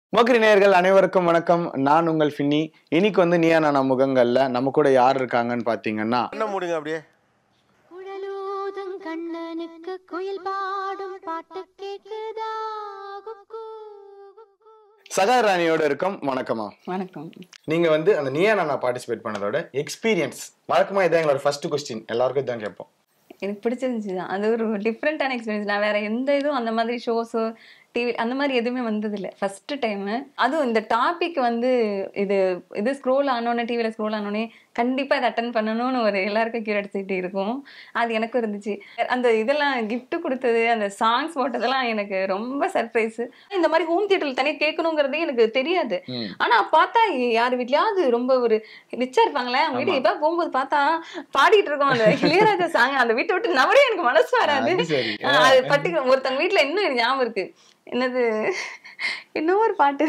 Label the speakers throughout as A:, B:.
A: மோக்கரி நேயர்கள் அனைவருக்கும் வணக்கம் நான் உங்கள் ஃபின்னி இன்னைக்கு வந்து நீயா நானா முகங்கள்ல நம்ம கூட யார் இருக்காங்கன்னு பாத்தீங்கன்னா
B: என்ன மூடுங்க அப்படியே
C: குழலூதும் கண்ணனுக்கு குயில் பாடும் பாட்டு கேக்குதா குக்கூ, குக்கூ.
A: சகாராணியோட இருக்கும் வணக்கமா
D: வணக்கம்
A: நீங்க வந்து அந்த நீயா நானா பார்ட்டிசிபேட் பண்ணதோட எக்ஸ்பீரியன்ஸ் வழக்கமா இதான் எங்களோட ஃபர்ஸ்ட் கொஸ்டின் எல்லாருக்கும் இதான் கேட்போம்
D: எனக்கு பிடிச்சிருந்துச்சு தான் அது ஒரு டிஃப்ரெண்டான எக்ஸ்பீரியன்ஸ் நான் வேற எந்த இதுவும் அந்த மாதிரி ஷோஸோ டிவி அந்த மாதிரி எதுவுமே வந்ததில்ல ஃபர்ஸ்ட் டைமு அதுவும் இந்த டாபிக் வந்து இது இது ஸ்க்ரோல் ஆனோடனே டிவியில் ஸ்க்ரோல் ஆனோடனே கண்டிப்பாக இதை அட்டன் பண்ணணும்னு ஒரு எல்லாருக்கும் கியூரியாசிட்டி இருக்கும் அது எனக்கும் இருந்துச்சு அந்த இதெல்லாம் gift கொடுத்தது அந்த சாங்ஸ் போட்டதெல்லாம் எனக்கு ரொம்ப சர்ப்ரைஸ் இந்த மாதிரி ஹோம் தியேட்டர்ல தனியாக கேட்கணுங்கிறதே எனக்கு தெரியாது
A: ம்.
D: ஆனா பார்த்தா யார் வீட்லயாவது ரொம்ப ஒரு ரிச்சா இருப்பாங்களே அவங்க வீட்டுக்கு எப்ப போகும்போது பார்த்தா பாடிட்டு இருக்கோம் அந்த இளையராஜா சாங் அந்த வீட்டை விட்டு நவரே எனக்கு மனசு வராது
A: அது சரி.
D: ஆஹ் அது பர்டிகுலர் ஒருத்தவங்க வீட்ல இன்னும் எனக்கு ஞாபகம் இருக்கு என்னது இன்னும் ஒரு பாட்டு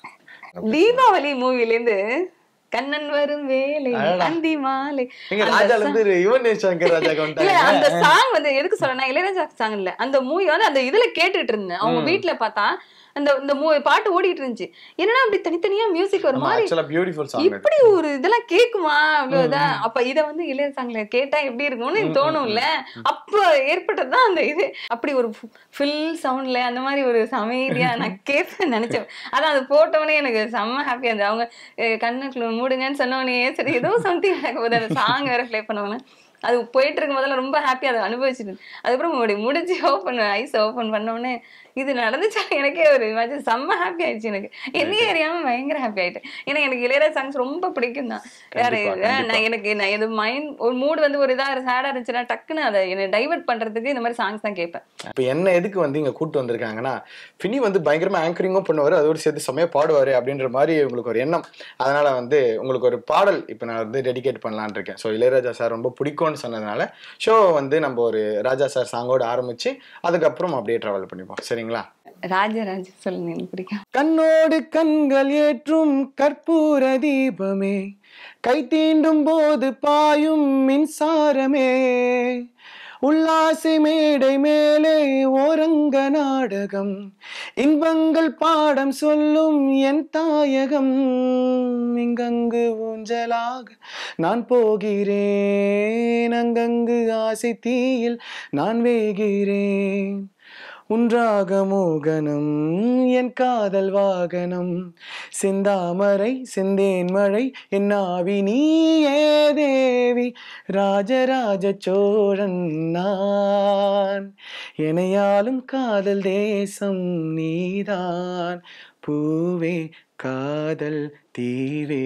D: தீபாவளி மூவில இருந்து கண்ணன் வரும் வேலை
A: அடடா.
D: அந்தி மாலை
A: எங்க
D: அந்த
A: ராஜால
D: song-
A: இருந்து யுவன் சங்கர் ராஜாக்கு
D: இல்ல
A: வந்துட்டாங்க
D: அந்த சாங் வந்து எதுக்கு சொல்றேன்னா இளையராஜா சாங் இல்ல அந்த மூவி வந்து அந்த இதுல கேட்டுட்டு இருந்தேன் அவங்க
A: ம்.
D: வீட்ல பார்த்தா அந்த இந்த மூ- பாட்டு ஓடிட்டு இருந்துச்சு என்னன்னா அப்படி தனித்தனியா மியூசிக் ஒரு மாதிரி
A: ஆக்சுவலா பியூட்டிஃபுல் சாங்
D: இப்படி ஒரு இதெல்லாம் கேக்குமா அவ்வளவுதான் அப்ப இத வந்து இளைய சாங்ல கேட்டா எப்படி இருக்கும்னு எனக்கு தோணும்ல அப்ப ஏற்பட்டதுதான் அந்த இது அப்படி ஒரு ஃபில் சவுண்ட்ல அந்த மாதிரி ஒரு அமைதியா நான் கேட்பேன் நினைச்சேன் அதான் அது போட்டவனே எனக்கு செம்ம ஹாப்பியா இருந்தது அவங்க அஹ், கண்ணுக்குள்ள மூடுங்கன்னு சொன்னவனே சரி ஏதோ சம்திங் நடக்க போது அந்த சாங் வேற ப்ளே பண்ணுவாங்க அது போயிட்டு இருக்கும் போதெல்லாம் ரொம்ப ஹாப்பியா அதை அனுபவிச்சுட்டு அதுக்கப்புறம் முடி- முடிஞ்சு ஓப்பன் ஐஸ் ஓப்பன் பண்ணோடனே இது நடந்துச்சா எனக்கே ஒரு imagine செம்ம ஹாப்பி ஆயிடுச்சு எனக்கு என்னையே அறியாம பயங்கர ஹாப்பி ஆயிட்டேன் ஏன்னா எனக்கு இளையராஜா சாங்ஸ் ரொம்ப பிடிக்கும் தான் வேற
A: கண்டிப்பா,
D: இது-
A: கண்டிப்பா.
D: நான் எனக்கு நான் எது மைண்ட் ஒரு மூடு வந்து ஒரு இதா சேடா இருந்துச்சுன்னா டக்குன்னு அதை என்னை டைவர்ட் பண்றதுக்கு இந்த மாதிரி சாங்ஸ் தான் கேட்பேன்
A: இப்போ என்ன எதுக்கு வந்து இங்க கூட்டு வந்திருக்காங்கன்னா ஃபினி வந்து பயங்கரமா ஆங்கரிங்கும் பண்ணுவாரு அதோட சேர்த்து செம்மையா பாடுவாரு அப்படின்ற மாதிரி உங்களுக்கு ஒரு எண்ணம் அதனால வந்து உங்களுக்கு ஒரு பாடல் இப்போ நான் வந்து டெடிகேட் பண்ணலான்னு இருக்கேன் ஸோ இளையராஜா சார் ரொம்ப பிடிக்கும்னு சொன்னதுனால ஷோ வந்து நம்ம ஒரு ராஜா சார் சாங்கோட ஆரம்பிச்சு அதுக்கப்புறம் அப்படியே டிராவல் பண்ணிப்போம் சரிங்களா
D: ராஜராஜ சொல்லுங்க எனக்கு பிடிக்கும்
A: கண்ணோடு கண்கள் ஏற்றும் கற்பூர தீபமே கை தீண்டும் போது பாயும் மின்சாரமே உல்லாசை மேடை மேலே ஓரங்க நாடகம் இன்பங்கள் பாடம் சொல்லும் என் தாயகம் இங்கங்கு ஊஞ்சலாக நான் போகிறேன் அங்கங்கு ஆசை தீயில் நான் வேகிறேன் உன்றாக மோகனம் என் காதல் வாகனம் செந்தாமரை செந்தேன் மழை என் ஆவி நீயே தேவி ராஜராஜ சோழன் நான் எனையாலும் காதல் தேசம் நீதான் பூவே காதல் தீவே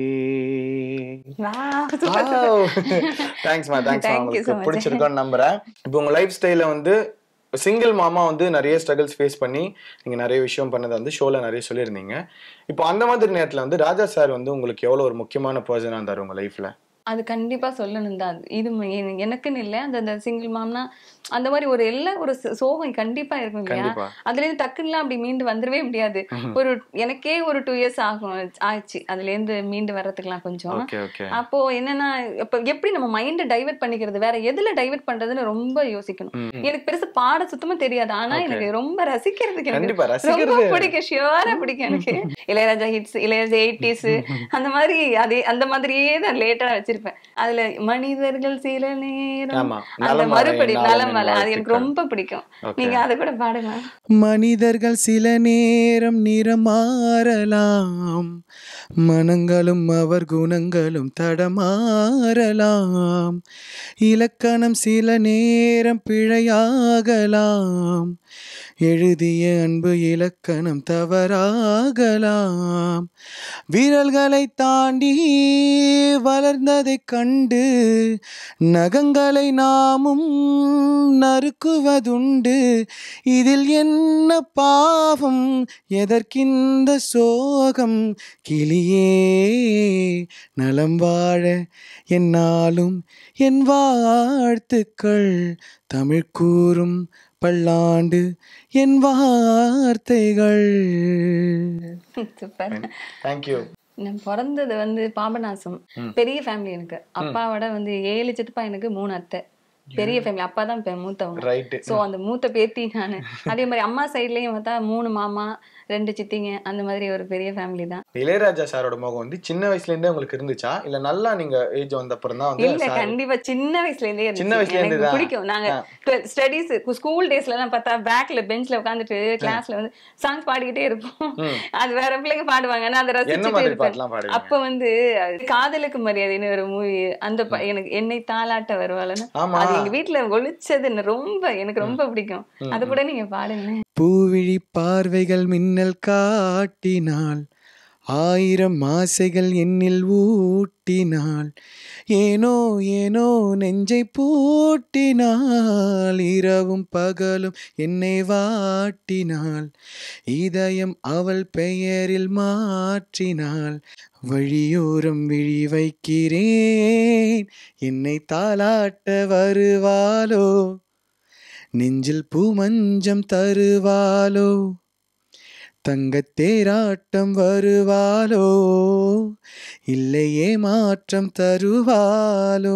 D: Wow, super, super.
A: தேங்க்ஸ்மா தேங்க்ஸ்
D: Thank you so
A: உங்களுக்கு
D: much.
A: பிடிச்சிருக்கோன்னு நம்புறேன் இப்போ உங்க லைஃப் ஸ்டைல வந்து சிங்கிள் மாமா வந்து நிறைய ஸ்ட்ரகிள்ஸ் ஃபேஸ் பண்ணி நீங்க நிறைய விஷயம் பண்ணதை வந்து ஷோல நிறைய சொல்லியிருந்தீங்க இப்போ அந்த மாதிரி நேரத்துல வந்து ராஜா சார் வந்து உங்களுக்கு எவ்வளவு ஒரு முக்கியமான பர்சனா இருந்தார் உங்க லைஃப்ல
D: அது கண்டிப்பா சொல்லணும் தான் அது. இது ம- என- எனக்குன்னு இல்லை அந்த அந்த சிங்கிள் மாம்னா அந்த மாதிரி ஒரு எல்லா ஒரு ச- சோகம் கண்டிப்பா இருக்கும் இல்லையா
A: கண்டிப்பா
D: அதுல இருந்து டக்குன்னுலாம் அப்படி மீண்டு வந்துடவே முடியாது ஒரு எனக்கே ஒரு டூ இயர்ஸ் ஆகும் ஆச்சு அதுல இருந்து மீண்டு வர்றதுக்குலாம் கொஞ்சம்
A: ஓகே ஓகே
D: அப்போ என்னன்னா இப்ப எப்படி நம்ம மைண்டை டைவர்ட் பண்ணிக்கிறது வேற எதுல டைவர்ட் பண்றதுன்னு ரொம்ப யோசிக்கணும் எனக்கு பெருசா பாட சுத்தமா தெரியாது ஆனா
A: Okay.
D: எனக்கு ரொம்ப ரசிக்கிறதுக்கு
A: கண்டிப்பா,
D: எனக்கு ரொம்ப
A: ரசிக்கிறது.
D: பிடிக்கும் ஷியோரா பிடிக்கும் எனக்கு இளையராஜா ஹிட்ஸ் இளையராஜா எயிட்டிஸ் அந்த மாதிரி அதே அந்த மாதிரியே தான் லேட்டரா வச்சிருப்பேன் அதுல மனிதர்கள் சில நேரம்
A: ஆமா
D: அந்த
A: நலம்
D: மறுபடி
A: வரை
D: நலம்
A: நாளென்
D: வர அது எனக்கு
A: வாழ்த்துக்கள்.
D: ரொம்ப பிடிக்கும்
A: Okay.
D: நீங்க அதை கூட பாடுங்க
E: மனிதர்கள் சில நேரம் நிறம் மாறலாம் மனங்களும் அவர் குணங்களும் தடமாறலாம் இலக்கணம் சில நேரம் பிழையாகலாம் எழுதிய அன்பு இலக்கணம் தவறாகலாம் விரல்களை தாண்டி வளர்ந்ததைக் கண்டு நகங்களை நாமும் நறுக்குவதுண்டு இதில் என்ன பாவம் எதற்கிந்த சோகம் கிளியே நலம் வாழ என்னாலும் என் வாழ்த்துக்கள் தமிழ் கூறும் பல்லாண்டு என் வார்த்தைகள்
D: சூப்பர்
A: தேங்க்யூ
D: நான் பிறந்தது வந்து பாபநாசம் பெரிய ஃபேமிலி எனக்கு அப்பாவோட வந்து ஏழு சித்தப்பா எனக்கு மூணு அத்தை பெரிய ஃபேமிலி அப்பா தான் பெ- மூத்தவங்க
A: ரைட்டு
D: சோ அந்த மூத்த பேத்தி நானு அதே மாதிரி அம்மா சைட்லயும் பார்த்தா மூணு மாமா ரெண்டு சித்திங்க அந்த மாதிரி ஒரு பெரிய ஃபேமிலி தான்
A: இளையராஜா சாரோட முகம் வந்து சின்ன வயசுல இருந்தே உங்களுக்கு இருந்துச்சா இல்ல நல்லா நீங்க ஏஜ் வந்த அப்புறம் தான் வந்து
D: இல்ல
A: sir-
D: கண்டிப்பா சின்ன வயசுல இருந்தே இருந்துச்சு.
A: சின்ன வயசுல
D: எனக்கு
A: இருந்துதான்.
D: பிடிக்கும் நாங்க
A: ஆ.
D: ஸ்டடீஸ் ஸ்கூல் டேஸ்ல எல்லாம் பார்த்தா பேக்ல பெஞ்ச்ல உட்காந்துட்டு கிளாஸ்ல வந்து சாங்ஸ் பாடிக்கிட்டே இருப்போம்
A: ம்.
D: அது வேற பிள்ளைங்க பாடுவாங்க நான் அதை
A: என்ன
D: ரசிச்சுட்டு
A: மாதிரி
D: இருப்பேன்
A: பாட்டுலாம் பாடுவீங்க
D: அப்ப வந்து அது காதலுக்கு மரியாதைன்னு ஒரு மூவி அந்த ப- எனக்கு என்னை தாலாட்ட வருவாளன்னு
A: ஆமா
D: அது எங்க வீட்டுல ஒழிச்சது என்ன ரொம்ப எனக்கு ரொம்ப பிடிக்கும் அது கூட நீங்க பாடுங்க
E: பூவிழி பார்வைகள் மின்னல் காட்டினாள் ஆயிரம் ஆசைகள் என்னில் ஊட்டினாள் ஏனோ ஏனோ நெஞ்சை பூட்டினாள் இரவும் பகலும் என்னை வாட்டினாள் இதயம் அவள் பெயரில் மாற்றினாள் வழியோரம் விழி வைக்கிறேன் என்னை தாலாட்ட வருவாளோ நெஞ்சில் பூமஞ்சம் தருவாளோ தங்கத் தேராட்டம் வருவாளோ இல்லையே மாற்றம் தருவாளோ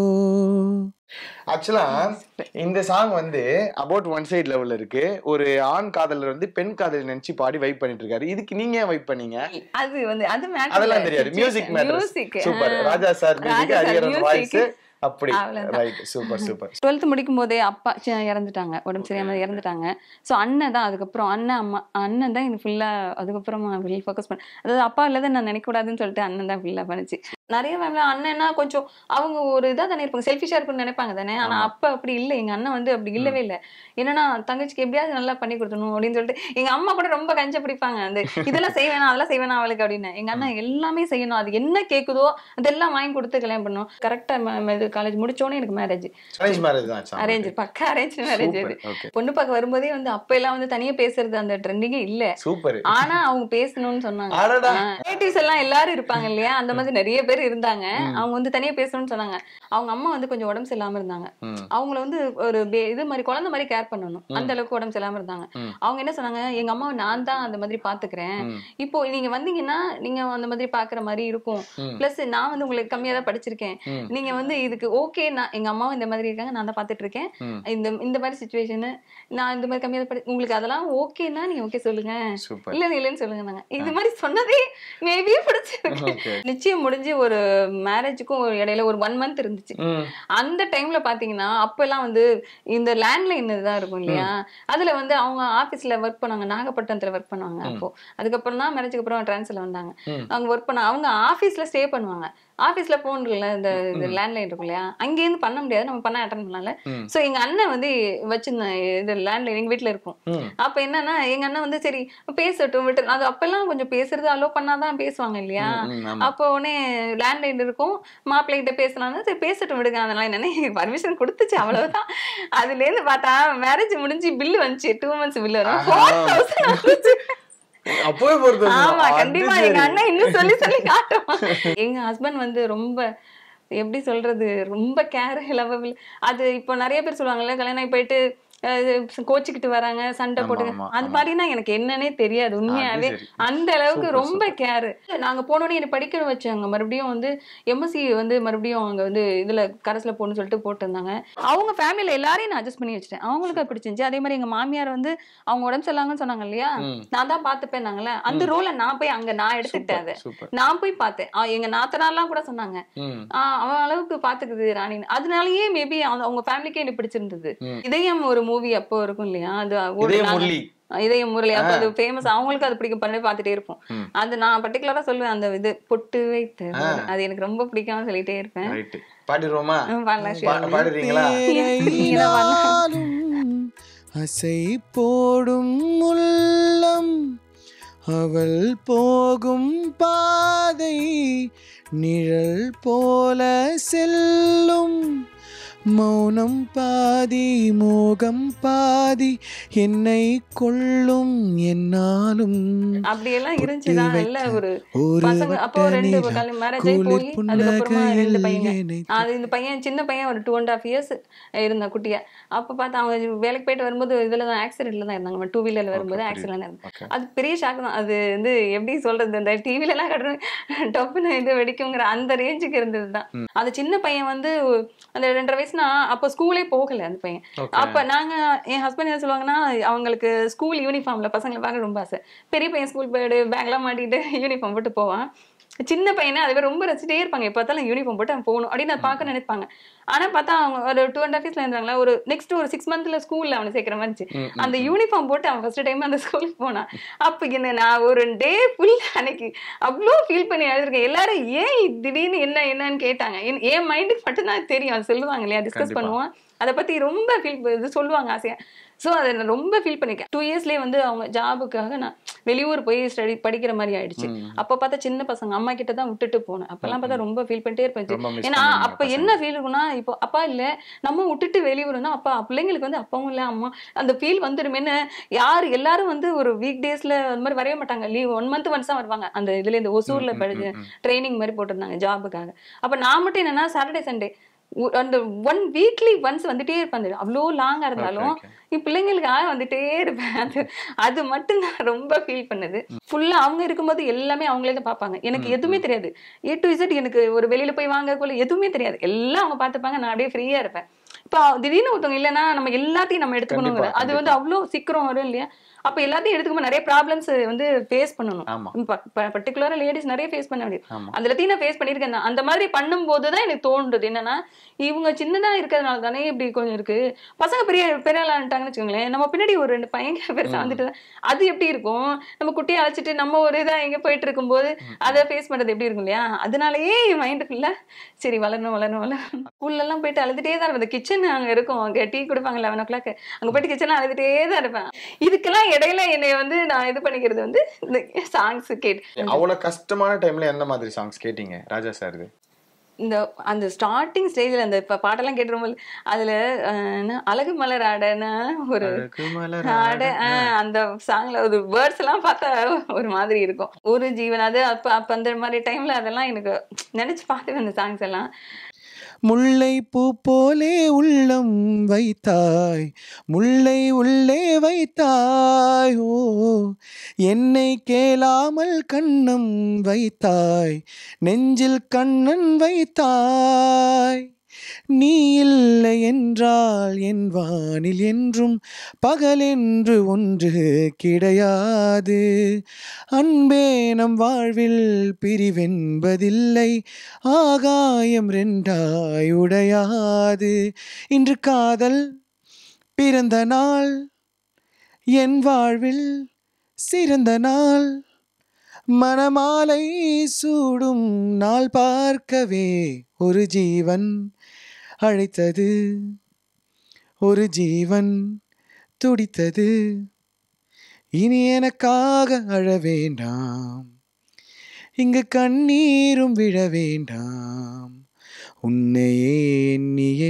A: ஆக்சுவலா இந்த சாங் வந்து அபவுட் ஒன் சைடு லெவல்ல இருக்கு ஒரு ஆண் காதலர் வந்து பெண் காதலர் நினைச்சு பாடி வைப் பண்ணிட்டு இருக்காரு இதுக்கு நீங்க ஏன் வைப் பண்ணீங்க
D: அது வந்து அது matter
A: அதெல்லாம்
D: இல்ல.
A: தெரியாது மியூசிக் மேட்டர்
D: Music,
A: சூப்பர்
D: ஆ.
A: Raja sir music
D: Raja sir
A: Hariharan
D: music.
A: Voice அப்படி
D: அவ்வளவுதான்.
A: ரைட் சூப்பர் சூப்பர்
D: டுவெல்த் முடிக்கும் போதே அப்பா சி- இறந்துட்டாங்க உடம்பு சரியாம இறந்துட்டாங்க ஸோ அண்ணன் தான் அதுக்கப்புறம் அண்ணன் அம்மா அண்ணன் தான் எனக்கு ஃபுல்லா அதுக்கப்புறமா ஃபுல் ஃபோக்கஸ் பண்ண அதாவது அப்பா இல்லாத நான் நினைக்கக்கூடாதுன்னு சொல்லிட்டு அண்ணன் தான் ஃபுல்லா பண்ணுச்சு நிறைய ஃபேமிலி அண்ணன்னா கொஞ்சம் அவங்க ஒரு இதாக தானே இருப்பாங்க செல்ஃபிஷா இருக்கும்னு நினைப்பாங்க தானே ஆனா அப்பா அப்படி இல்லை எங்க அண்ணன் வந்து அப்படி இல்லவே இல்லை என்னன்னா தங்கச்சிக்கு எப்படியாவது நல்லா பண்ணி கொடுத்தணும் அப்படின்னு சொல்லிட்டு எங்க அம்மா கூட ரொம்ப கஞ்ச பிடிப்பாங்க அந்த இதெல்லாம் செய்வேனா அதெல்லாம் செய்வேனா அவளுக்கு அப்படின்னு எங்க அண்ணன் எல்லாமே செய்யணும் அது என்ன கேக்குதோ அதெல்லாம் வாங்கி கொடுத்து கல்யாணம் பண்ணணும் கரெக்டா இது காலேஜ் முடிச்சோடனே எனக்கு மேரேஜ்
A: அரேஞ்ச் மேரேஜ் தான்
D: அரேஞ்ச் பக்கா அரேஞ்ச் மேரேஜ் அது
A: ஓகே
D: பொண்ணு பார்க்க வரும்போதே வந்து அப்ப எல்லாம் வந்து தனியா பேசுறது அந்த ட்ரெண்டிங்கே இல்ல
A: சூப்பர்
D: ஆனா அவங்க பேசணும்னு சொன்னாங்க
A: அடடா.
D: ரிலேட்டிவ்ஸ் எல்லாம் எல்லாரும் இருப்பாங்க இல்லையா அந்த மாதிரி நிறைய பேர் இருந்தாங்க அவங்க வந்து தனியா பேசணும்னு சொன்னாங்க அவங்க அம்மா வந்து கொஞ்சம் உடம்பு சரியில்லாம இருந்தாங்க
A: ம்.
D: அவங்கள வந்து ஒரு பே- இது மாதிரி குழந்தை மாதிரி கேர் பண்ணணும் அந்த அளவுக்கு உடம்பு சரியில்லாம இருந்தாங்க
A: ம்.
D: அவங்க என்ன சொன்னாங்க எங்க அம்மாவை நான் தான் அந்த மாதிரி பாத்துக்கிறேன்
A: ம்.
D: இப்போ நீங்க வந்தீங்கன்னா நீங்க அந்த மாதிரி பாக்குற மாதிரி இருக்கும்
A: ம்.
D: பிளஸ் நான் வந்து உங்களுக்கு கம்மியா தான் படிச்சிருக்கேன்
A: ம்.
D: நீங்க வந்து இதுக்கு ஓகே நான் எங்க அம்மாவும் இந்த மாதிரி இருக்காங்க நான் தான் பாத்துட்டு இருக்கேன்
A: ம்.
D: இந்த இந்த மாதிரி சுச்சுவேஷன் நான் இந்த மாதிரி கம்மியா தான் படி உங்களுக்கு அதெல்லாம் ஓகேன்னா நீங்க ஓகே சொல்லுங்க
A: சூப்பர்
D: இல்ல இல்லன்னு சொல்லுங்க நாங்க இது மாதிரி சொன்னதே மேபி பிடிச்சிருக்கு
A: ஓகே
D: நிச்சயம் முடிஞ்சு ஒரு மேரேஜுக்கும் இடையில ஒரு ஒன் மந்த் இருந்துச்சு
A: ம்
D: அந்த டைம்ல பாத்தீங்கன்னா அப்ப எல்லாம் வந்து இந்த லேண்ட்லைன் தான் இருக்கும் இல்லையா அதுல வந்து அவங்க ஆபீஸ்ல ஒர்க் பண்ணாங்க நாகப்பட்டினத்துல ஒர்க் பண்ணுவாங்க அப்போ அதுக்கப்புறம் தான் மேரேஜுக்கு அப்புறம் டிரான்ஸ்ல வந்தாங்க
A: ம்.
D: அவங்க ஒர்க் பண்ண அவங்க ஆபீஸ்ல ஸ்டே பண்ணுவாங்க ஆபீஸ்ல போன் இருக்குல்ல இந்த இந்த லேண்ட்லைன் இருக்கும் இல்லையா அங்கேருந்து பண்ண முடியாது நம்ம பண்ண அட்டன் பண்ணல
A: ம்.
D: சோ எங்க அண்ணன் வந்து வச்சிருந்த இது லேண்ட்லைன் எங்க வீட்ல இருக்கும்
A: ம்
D: அப்ப என்னன்னா எங்க அண்ணன் வந்து சரி பேசட்டும் விட்டு அது அப்பெல்லாம் கொஞ்சம் பேசுறது அலோ பண்ணாதான் பேசுவாங்க இல்லையா
A: ம், ஆமா.
D: அப்போ உடனே லேண்ட்லைன் இருக்கும் மாப்பிள்ளை கிட்ட பேசலாம்னா சரி பேசட்டும் விடுங்க அதெல்லாம் என்ன பர்மிஷன் கொடுத்துச்சு அவ்வளவுதான் அதுல இருந்து பார்த்தா மேரேஜ் முடிஞ்சு பில்லு வந்துச்சு டூ மந்த்ஸ் பில்லு வரும் ஃபோர் தௌசண்ட் வந்துச்சு
A: அப்பவே பொறுத்து
D: ஆமா கண்டிப்பா எங்க அண்ணன் இன்னும் சொல்லி சொல்லி காட்டுவான் எங்க ஹஸ்பண்ட் வந்து ரொம்ப எப்படி சொல்றது ரொம்ப கேர் லவபிள் அது இப்போ நிறைய பேர் சொல்லுவாங்கல்ல கல்யாணம் ஆகி போயிட்டு அஹ், கோச்சிக்கிட்டு வராங்க சண்டை
A: ஆமா,
D: போட்டு
A: ஆமா,
D: அது
A: ஆமா.
D: மாதிரினா எனக்கு என்னன்னே தெரியாது உண்மையாவே
A: சரி.
D: அந்த அளவுக்கு
A: Super,
D: ரொம்ப கேர் நாங்க போனோடனே என்ன படிக்க வச்சாங்க மறுபடியும் வந்து எம்எஸ்சி வந்து மறுபடியும் அவங்க வந்து இதுல கரஸ்ல போகணும்னு சொல்லிட்டு போட்டிருந்தாங்க அவங்க ஃபேமிலியில எல்லாரையும் நான் அட்ஜஸ்ட் பண்ணி வச்சிட்டேன் அவங்களுக்கு அது பிடிச்சிருந்துச்சு அதே மாதிரி எங்க மாமியார் வந்து அவங்க உடம்பு சரியில்லாங்கன்னு சொன்னாங்க இல்லையா
A: ம்.
D: நான் தான் பாத்துப்பேன் நாங்களே அந்த ரோலை நான் போய் அங்க நான் எடுத்துக்கிட்டேன் அதை
A: சூப்பர்
D: நான் போய் பார்த்தேன் ஆ, எங்க நாத்தனார்லாம் கூட சொன்னாங்க
A: ம்
D: ஆ, அவன் அளவுக்கு பாத்துக்குது ராணின்னு அதனாலயே மேபி அவங்க ஃபேமிலிக்கே எனக்கு பிடிச்சிருந்தது
A: ம்.
D: இதயம் ஒரு மூவி அப்போ இருக்கும் இல்லையா அது ஒரு
A: இதே
D: நாங்க-
A: முரளி
D: இதயம் முரளி அப்ப அது ஃபேமஸ் அவங்களுக்கு அது பிடிக்கும் பண்ணி பார்த்துட்டே இருப்போம்
A: ம்.
D: அது நான் பர்டிகுலரா சொல்லுவேன் அந்த இது பொட்டு வைத்து அது எனக்கு ரொம்ப பிடிக்கும்னு சொல்லிட்டே இருப்பேன்
A: ரைட் பாடிடுவோமா
D: ம், பாடலாம்
A: பா-
D: சரி.
A: பாடுறீங்களா
E: தேரையினாலும் அசை போடும் உள்ளம் அவள் போகும் பாதை நிழல் போல செல்லும் மௌனம் பாதி மோகம் பாதி என்னை கொள்ளும் என்னாலும்
D: அப்படியெல்லாம் இருந்துச்சுதான் நல்ல ஒரு
E: ஒரு
D: பசங்க அப்போ ரெண்டு மேரேஜ் ஆகி போய் அதுக்கப்புறமா ரெண்டு பையங்க
E: என்னை
D: அது இந்த பையன் சின்ன பையன் ஒரு டூ அண்ட் ஹாஃப் இயர்ஸ் இருந்தான் குட்டியா அப்ப பார்த்தா அவங்க வேலைக்கு போயிட்டு வரும்போது இதுல தான் ஆக்சிடென்ட்ல தான் இருந்தாங்க டூ வீலர்ல வரும்போது
A: புரியுது.
D: ஆக்சிடென்ட் இருந்தாங்க
A: Okay.
D: அது பெரிய ஷாக் தான் அது வந்து எப்படி சொல்றது இந்த டிவில எல்லாம் கட்டுறது டப்புன்னு இது வெடிக்குங்கிற அந்த ரேஞ்சுக்கு இருந்தது தான் அந்த சின்ன பையன் வந்து அந்த ரெண்டரை வயசு டேஸ்னா அப்ப ஸ்கூலே போகல அந்த பையன்
A: Okay.
D: அப்ப நாங்க என் ஹஸ்பண்ட் என்ன சொல்லுவாங்கன்னா அவங்களுக்கு ஸ்கூல் யூனிஃபார்ம்ல பசங்களை பார்க்க ரொம்ப ஆசை பெரிய பையன் ஸ்கூல் போயிடு பேக்லாம் மாட்டிட்டு யூனிஃபார்ம் போட்டு போவான் சின்ன பையனை அதுவே ரொம்ப ரசிச்சிட்டே இருப்பாங்க எப்ப பார்த்தாலும் யூனிஃபார்ம் போட்டு அவன் போகணும் அப்படின்னு அதை பார்க்க நினைப்பாங்க ஆனா பார்த்தா அவங்க ஒரு டூ அண்ட் ஹாஃப் இயர்ஸ்ல இருந்தாங்களா ஒரு நெக்ஸ்ட் ஒரு சிக்ஸ் மந்த்ல ஸ்கூல்ல அவனை சேர்க்கிற மாதிரி இருந்துச்சு
A: ம், ம்,
D: அந்த யூனிஃபார்ம் போட்டு அவன் ஃபர்ஸ்ட் டைம் அந்த ஸ்கூலுக்கு போனான் அப்ப என்ன நான் ஒரு டே ஃபுல் அன்னைக்கு அவ்வளோ ஃபீல் பண்ணி அழுதுருக்கேன் எல்லாரும் ஏன் திடீர்னு என்ன என்னன்னு கேட்டாங்க என் என் மைண்டுக்கு மட்டும்தான் தெரியும் அது சொல்லுவாங்க இல்லையா டிஸ்கஸ்
A: கண்டிப்பா.
D: பண்ணுவோம் அதை பத்தி ரொம்ப ஃபீல் இது சொல்லுவாங்க ஆசையா ஸோ அதை நான் ரொம்ப ஃபீல் பண்ணிருக்கேன் டூ இயர்ஸ்லேயே வந்து அவங்க ஜாபுக்காக நான் வெளியூர் போய் ஸ்டடி படிக்கிற மாதிரி ஆயிடுச்சு
A: ம்.
D: அப்போ பார்த்தா சின்ன பசங்க அம்மா கிட்ட தான் விட்டுட்டு போனேன் அப்பெல்லாம் பார்த்தா ரொம்ப ஃபீல் பண்ணிட்டே இருப்பேன்
A: ரொம்ப miss
D: ஏன்னா
A: பண்ணுவீங்க
D: அப்ப
A: பசங்க.
D: என்ன ஃபீல் இருக்கும்னா இப்போ அப்பா இல்ல நம்ம விட்டுட்டு வெளியூர்னா அப்பா பிள்ளைங்களுக்கு வந்து அப்பாவும் இல்ல அம்மா அந்த ஃபீல் வந்துருமேன்னு யார் எல்லாரும் வந்து ஒரு வீக் டேஸ்ல அந்த மாதிரி வரைய மாட்டாங்க லீவ் ஒன் மந்த் ஒன்ஸ் தான் வருவாங்க அந்த இதுல இந்த ஒசூர்ல
A: ம், ம்,
D: படிச்சு
A: ம், ம்.
D: ட்ரைனிங் மாதிரி போட்டிருந்தாங்க ஜாபுக்காக அப்ப நான் மட்டும் என்னன்னா சாட்டர்டே சண்டே அந்த ஒன் வீக்லி ஒன்ஸ் வந்துட்டே இருப்பேன் அந்த அவ்வளோ லாங்கா இருந்தாலும்
A: Okay, okay.
D: என் பிள்ளைங்களுக்காக வந்துட்டே இருப்பேன் அது அது மட்டும் நான் ரொம்ப ஃபீல் பண்ணுது ஃபுல்லா அவங்க இருக்கும்போது எல்லாமே அவங்களே தான் பார்ப்பாங்க எனக்கு எதுவுமே தெரியாது ஏ டு இசட் எனக்கு ஒரு வெளியில போய் வாங்கக்குள்ள எதுவுமே தெரியாது எல்லாம் அவங்க பார்த்துப்பாங்க நான் அப்படியே ஃப்ரீயா இருப்பேன் இப்போ திடீர்னு ஒருத்தவங்க இல்லைன்னா நம்ம எல்லாத்தையும் நம்ம எடுத்துக்கணுங்கிற
A: கண்டிப்பா,
D: அது வந்து அவ்வளோ சீக்கிரம் வரும் இல்லையா அப்ப எல்லாத்தையும் எடுத்துக்கும்போது நிறைய ப்ராப்ளம்ஸ் வந்து ஃபேஸ் பண்ணணும்
A: ஆமா
D: பர்டிகுலரா லேடிஸ் நிறைய ஃபேஸ் பண்ண முடியும்
A: ஆமா
D: அந்த எல்லாத்தையும் நான் ஃபேஸ் பண்ணியிருக்கேன் தான். அந்த மாதிரி பண்ணும்போது தான் எனக்கு தோன்றுது என்னன்னா இவங்க சின்னதா இருக்கிறதுனால தானே இப்படி கொஞ்சம் இருக்கு பசங்க பெரிய பெரிய ஆளான்ட்டாங்கன்னு வச்சுக்கோங்களேன் நம்ம பின்னாடி ஒரு ரெண்டு பையங்க பெருசா வந்துட்டு அது எப்படி இருக்கும் நம்ம குட்டியை அழைச்சிட்டு நம்ம ஒரு இதா எங்க போயிட்டு இருக்கும்போது அதை ஃபேஸ் பண்றது எப்படி இருக்கும் இல்லையா அதனாலயே என் மைண்டு ஃபுல்லா சரி வளரணும் வளரணும் வளரணும் ஸ்கூல்ல எல்லாம் போயிட்டு அழுதுட்டே தான் இருப்பேன் கிச்சன் அங்க இருக்கும் அங்க டீ கொடுப்பாங்க லெவன் ஓ கிளாக் அங்க போயிட்டு கிச்சன்ல அழுதுட்டே தான் இருப்பேன் இதுக்கெல்லாம் இடையில என்னை வந்து நான் இது பண்ணிக்கிறது வந்து இந்த சாங்ஸ் கேட்டு
A: அவ்வளவு கஷ்டமான டைம்ல எந்த மாதிரி சாங்ஸ் கேட்டீங்க ராஜா சார்
D: இந்த அந்த ஸ்டார்டிங் ஸ்டேஜ்ல அந்த இப்ப பாட்டெல்லாம் கேட்டுரும்போது அதுல அஹ், என்ன, அழகு மலர் ஆடன ஒரு ஆட அஹ், அந்த சாங்ல ஒரு வேர்ட்ஸ் எல்லாம் பார்த்தா ஒரு மாதிரி இருக்கும் ஒரு ஜீவன் அது அப்ப அப்ப அந்த மாதிரி டைம்ல அதெல்லாம் எனக்கு நினைச்சு பார்த்துவேன் அந்த சாங்ஸ் எல்லாம்
E: முல்லை பூ போலே உள்ளம் வைத்தாய் முல்லை உள்ளே வைத்தாய் ஓ என்னை கேளாமல் கண்ணம் வைத்தாய் நெஞ்சில் கண்ணன் வைத்தாய் நீ இல்லை என்றால் என் வானில் என்றும் பகலென்று ஒன்று கிடையாது அன்பே நம் வாழ்வில் பிரிவென்பதில்லை ஆகாயம் ரெண்டாய் உடையாது இன்று காதல் பிறந்த நாள் என் வாழ்வில் சிறந்த நாள் மணமாலை சூடும் நாள் பார்க்கவே ஒரு ஜீவன் அழைத்தது ஒரு ஜீவன் துடித்தது இனி எனக்காக அழ வேண்டாம் இங்கு கண்ணீரும் விழ வேண்டாம் உன்னையே எண்ணியே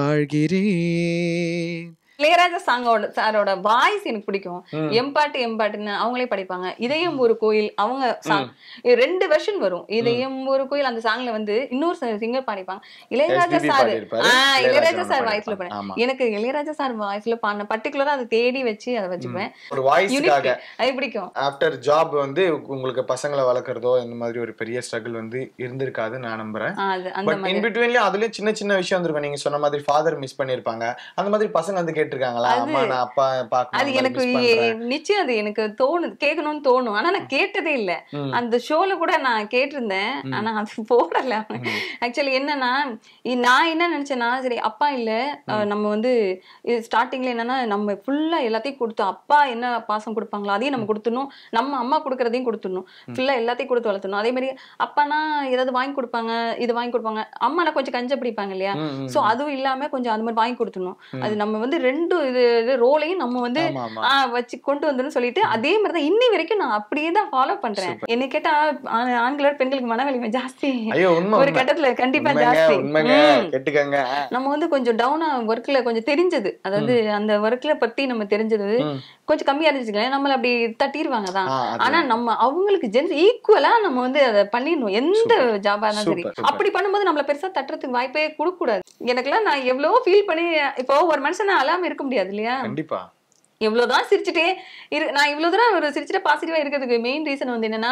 E: வாழ்கிறேன்
D: இளையராஜா சாங்கோட சாரோட வாய்ஸ் எனக்கு பிடிக்கும் எம்பாட்டு எம்பாட்டுன்னு அவங்களே படிப்பாங்க இதயம் ஒரு கோயில் அவங்க சாங் ரெண்டு வெர்ஷன் வரும் இதயம் ஒரு கோயில் அந்த சாங்ல வந்து இன்னொரு சிங்கர் பாடிப்பாங்க இளையராஜா
A: SPB
D: சார்
A: பாடியிருப்பாரு.
D: ஆஹ்
A: இளையராஜா
D: இளையராஜா சார்
A: ஒண்ணு
D: வாய்ஸ்ல
A: பாடியிருப்பாங்க. ஆமா.
D: பாடு எனக்கு இளையராஜா சார் வாய்ஸ்ல பாடின பர்டிகுலரா அதை தேடி வச்சு அதை வச்சுப்பேன்
A: ஒரு வாய்ஸ்க்காக
D: யூனிக் அது பிடிக்கும்
A: ஆஃப்டர் ஜாப் வந்து உங்களுக்கு பசங்களை வளர்க்குறதோ இந்த மாதிரி ஒரு பெரிய ஸ்ட்ரகிள் வந்து இருந்திருக்காது நான் நம்புறேன்
D: ஆஹ் அது அந்த
A: பட்
D: மாதிரி
A: இன் பிட்வீன்லயும் அதுலயும் சின்ன சின்ன விஷயம் வந்திருக்கும் நீங்க சொன்ன மாதிரி ஃபாதர் மிஸ் பண்ணிருப்பாங்க அந்த மாதிரி பசங்க வந்து கேட்டிருக்காங்களா
D: அது-
A: அம்மா நான் அப்பா பார்க்கணும்
D: அது
A: அந்த
D: எனக்கு
A: மாதிரி miss பண்றேன்.
D: நிச்சயம் அது எனக்கு தோணும் கேட்கணும்னு தோணும் ஆனா நான் கேட்டதே இல்ல
A: ம்.
D: அந்த ஷோல கூட நான் கேட்டிருந்தேன் ஆனா அது போடல ஆக்சுவலி என்னன்னா இ- நான் என்ன நினைச்சேன்னா சரி அப்பா இல்ல அஹ், நம்ம வந்து இது ஸ்டார்டிங்ல என்னன்னா நம்ம ஃபுல்லா எல்லாத்தையும் கொடுத்தோம் அப்பா என்ன பாசம் கொடுப்பாங்களோ அதையும் நம்ம கொடுத்துடணும் நம்ம அம்மா கொடுக்கறதையும் கொடுத்துடணும் ஃபுல்லா எல்லாத்தையும் கொடுத்து வளர்த்தணும் அதே மாதிரி அப்பானா ஏதாவது வாங்கி கொடுப்பாங்க இது வாங்கி கொடுப்பாங்க அம்மானா கொஞ்சம் கஞ்ச பிடிப்பாங்க இல்லையா
A: ம், ம்,
D: சோ அதுவும் இல்லாம கொஞ்சம் அந்த மாதிரி வாங்கி கொடுத்துடணும் அது நம்ம வந்து ரெண்டு இது ரோலையும் நம்ம வந்து
A: ஆமா, ஆமா.
D: ஆ, வச்சு கொண்டு வந்துரும் சொல்லிட்டு அதே மாதிரி தான் இன்னி வரைக்கும் நான் அப்படியே தான் ஃபாலோ பண்றேன் என்ன கேட்டா ஆ- ஆண்களோட பெண்களுக்கு மன வலிமை ஜாஸ்தி
A: ஐயோ உண்மை
D: ஒரு
A: உண்மை.
D: கட்டத்துல கண்டிப்பா
A: உண்மைங்க
D: ஜாஸ்தி
A: உண்மைங்க
D: ம்.
A: கேட்டுக்கங்க
D: நம்ம வந்து கொஞ்சம் டவுனா ஒர்க்ல கொஞ்சம் தெரிஞ்சது அதாவது அந்த ஒர்க்ல பத்தி நம்ம தெரிஞ்சது
A: ம்.
D: கொஞ்சம் கம்மியா இருந்துச்சுங்களேன் நம்மள அப்படி தட்டிடுவாங்க தான்
A: ஆ, அது-
D: ஆனா நம்ம அவங்களுக்கு ஜென்ஸ் ஈக்குவலா நம்ம வந்து அதை பண்ணிடணும் எந்த ஜாபா இருந்தாலும் சரி
A: Super, super.
D: அப்படி பண்ணும்போது நம்மள பெருசா தட்டுறதுக்கு வாய்ப்பே கொடுக்க கூடாது எனக்கெல்லாம் நான் எவ்வளவோ ஃபீல் பண்ணி இப்போ ஒரு மனுஷன் அழாம இருக்க முடியாது இல்லையா
A: கண்டிப்பா
D: எவ்வளவுதான் சிரிச்சுட்டே இரு நான் இவ்வளவு தூரம் ஒரு சிரிச்சுட்டு பாசிட்டிவா இருக்கிறதுக்கு மெயின் ரீசன் வந்து என்னன்னா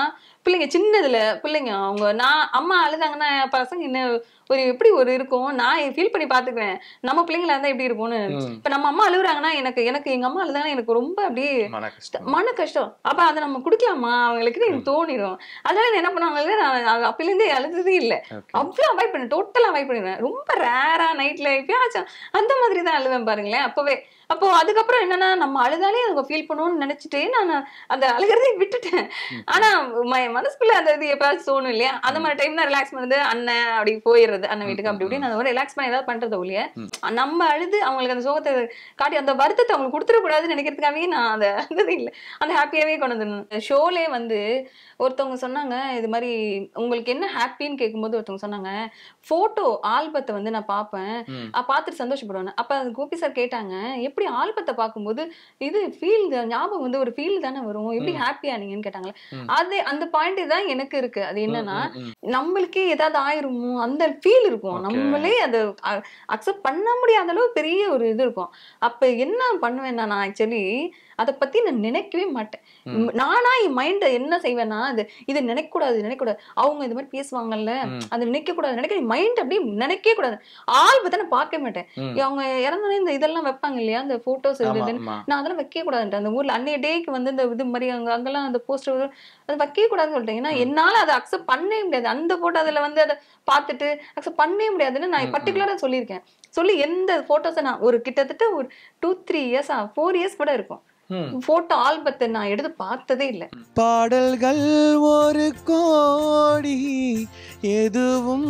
D: பிள்ளைங்க சின்னதுல பிள்ளைங்க அவங்க நான் அம்மா அழுதாங்கன்னா பசங்க என்ன ஒரு எப்படி ஒரு இருக்கும் நான் ஃபீல் பண்ணி பாத்துக்குவேன் நம்ம பிள்ளைங்களா இருந்தா எப்படி இருக்கும்னு
A: ம்.
D: இப்ப நம்ம அம்மா அழுகுறாங்கன்னா எனக்கு எனக்கு எங்க அம்மா அழுதாங்கன்னா எனக்கு ரொம்ப அப்படியே
A: மன கஷ்டம்
D: மன கஷ்டம் அப்ப அதை நம்ம குடுக்கலாமா அவங்களுக்கு எனக்கு தோணிடும் அதனால நான் என்ன பண்ணுவாங்க நான் அப்பல இருந்தே அழுததே இல்ல
A: Okay.
D: அவ்வளவு அவாய்ட் பண்ணேன் டோட்டலா அவாய்ட் பண்ணிடுவேன் ரொம்ப ரேரா நைட்ல எப்பயாச்சும் அந்த மாதிரி தான் அழுவேன் பாருங்களேன் அப்பவே அப்போ அதுக்கப்புறம் என்னன்னா நம்ம அழுதாலே அவங்க ஃபீல் பண்ணுவோம்னு நினைச்சிட்டு நான் அந்த அழுகிறதே விட்டுட்டேன் ஆனா ம- மனசுக்குள்ள அந்த இது எப்பயாச்சும் தோணும் இல்லையா அந்த மாதிரி டைம் தான் ரிலாக்ஸ் பண்ணுறது அண்ணன் அப்படி போயிடுறது அண்ணன் வீட்டுக்கு அப்படி இப்படின்னு அந்த மாதிரி ரிலாக்ஸ் பண்ணி ஏதாவது பண்றது ஒழிய நம்ம அழுது அவங்களுக்கு அந்த சோகத்தை காட்டி அந்த வருத்தத்தை அவங்களுக்கு கொடுத்துடக்கூடாதுன்னு நினைக்கிறதுக்காகவே நான் அதை அழுதது இல்லை அந்த ஹாப்பியாவே கொண்டு வந்து ஷோலே வந்து ஒருத்தவங்க சொன்னாங்க இது மாதிரி உங்களுக்கு என்ன ஹாப்பின்னு கேட்கும்போது ஒருத்தவங்க சொன்னாங்க போட்டோ ஆல்பத்தை வந்து நான் பார்ப்பேன்
A: ம்.
D: அஹ் பார்த்துட்டு சந்தோஷப்படுவேன் அப்ப அது கோபி சார் கேட்டாங்க எப்படி ஆல்பத்தை பார்க்கும்போது இது ஃபீல் ஞாபகம் வந்து ஒரு ஃபீல் தானே வரும் எப்படி ஹாப்பியா நீங்கன்னு கேட்டாங்களே
A: ம்.
D: அது அந்த பாயிண்ட் தான் எனக்கு இருக்கு அது என்னன்னா
A: ம், ம்,
D: நம்மளுக்கே ஏதாவது ஆயிருமோ அந்த ஃபீல் இருக்கும்
A: Okay.
D: நம்மளே அதை அக்செப்ட் பண்ண முடியாத அளவு பெரிய ஒரு இது இருக்கும் அப்ப என்ன பண்ணுவேன் நான் ஆக்சுவலி அதை பத்தி நான் நினைக்கவே மாட்டேன்
A: ம்.
D: நானா என் மைண்ட என்ன செய்வேன்னா இது இதை நினைக்க கூடாது நினைக்க கூடாது அவங்க இந்த மாதிரி பேசுவாங்கல்ல
A: ம்.
D: அதை நினைக்க கூடாது நினைக்க மைண்ட் அப்படியே நினைக்கவே கூடாது ஆல்பத்தை நான் பார்க்க மாட்டேன்
A: ம்.
D: அவங்க இறந்தோடனே இந்த இதெல்லாம் வைப்பாங்க இல்லையா இந்த போட்டோஸ்
A: ஆமா,
D: இது
A: ஆமா.
D: நான் அதெல்லாம் வைக்க கூடாதுன்ட்டு அந்த ஊர்ல அன்னைய டேக்கு வந்து இந்த இது மாதிரி அங்க அங்கெல்லாம் அந்த போஸ்டர் அது வைக்க கூடாதுன்னு சொல்லிட்டேன் ஏன்னா என்னால அதை அக்செப்ட் பண்ணவே முடியாது அந்த போட்டோ அதுல வந்து அதை பார்த்துட்டு அக்செப்ட் பண்ணவே முடியாதுன்னு நான் பர்டிகுலரா சொல்லியிருக்கேன் சொல்லி எந்த போட்டோஸை நான் ஒரு கிட்டத்தட்ட ஒரு டூ த்ரீ இயர்ஸா ஃபோர் இயர்ஸ் கூட இருக்கும்
A: ம்.
D: போட்டோ ஆல்பத்தை நான் எடுத்து பார்த்ததே இல்லை
E: பாடல்கள் ஒரு கோடி எதுவும்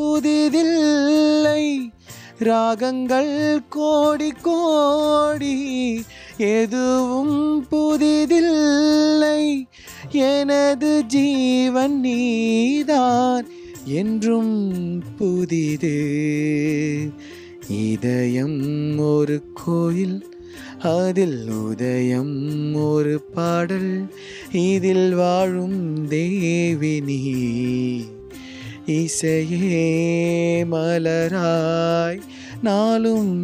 E: புதிதில்லை ராகங்கள் கோடி கோடி எதுவும் புதிதில்லை எனது ஜீவன் நீதான் என்றும் புதிது இதயம் ஒரு கோயில் அதில் உதயம் ஒரு பாடல் இதில் வாழும் தேவி நீ இசையே மலராய் நாளும்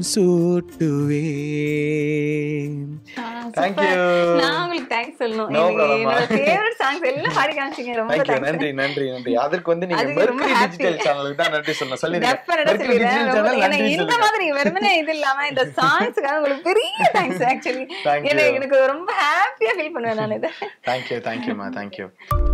E: சூட்டுவேன்
A: Thank
D: super.
A: you.
D: நான் உங்களுக்கு தேங்க்ஸ் சொல்லணும்
A: No
D: எனக்கு
A: problem.
D: என்னோட ஃபேவரட் சாங்ஸ் எல்லாம் பாடி காமிச்சீங்க ரொம்ப
A: Thank you.
D: தேங்க்ஸ்
A: நன்றி நன்றி நன்றி அதற்கு வந்து நீங்க
D: அதுக்கு ரொம்ப
A: மெர்க்குரி
D: happy.
A: டிஜிட்டல் சேனலுக்கு தான் நன்றி சொல்லணும் சொல்லிருங்க
D: டெஃபினட்டா
A: மெர்க்குரி
D: சொல்லிடுறேன்
A: டிஜிட்டல்
D: ரொம்ப-
A: சேனல்
D: எனக்கு
A: நன்றி
D: இந்த
A: சொல்லுங்க
D: மாதிரி வெறுமனே இது இல்லாம இந்த சாங்ஸ்க்காக உங்களுக்கு பெரிய தேங்க்ஸ் ஆக்சுவலி
A: Thank you.
D: எனக்கு ரொம்ப ஹாப்பியா ஃபீல் பண்ணுவேன் நான் இதை
A: தேங்க்யூ தேங்க்யூமா தேங்க்யூ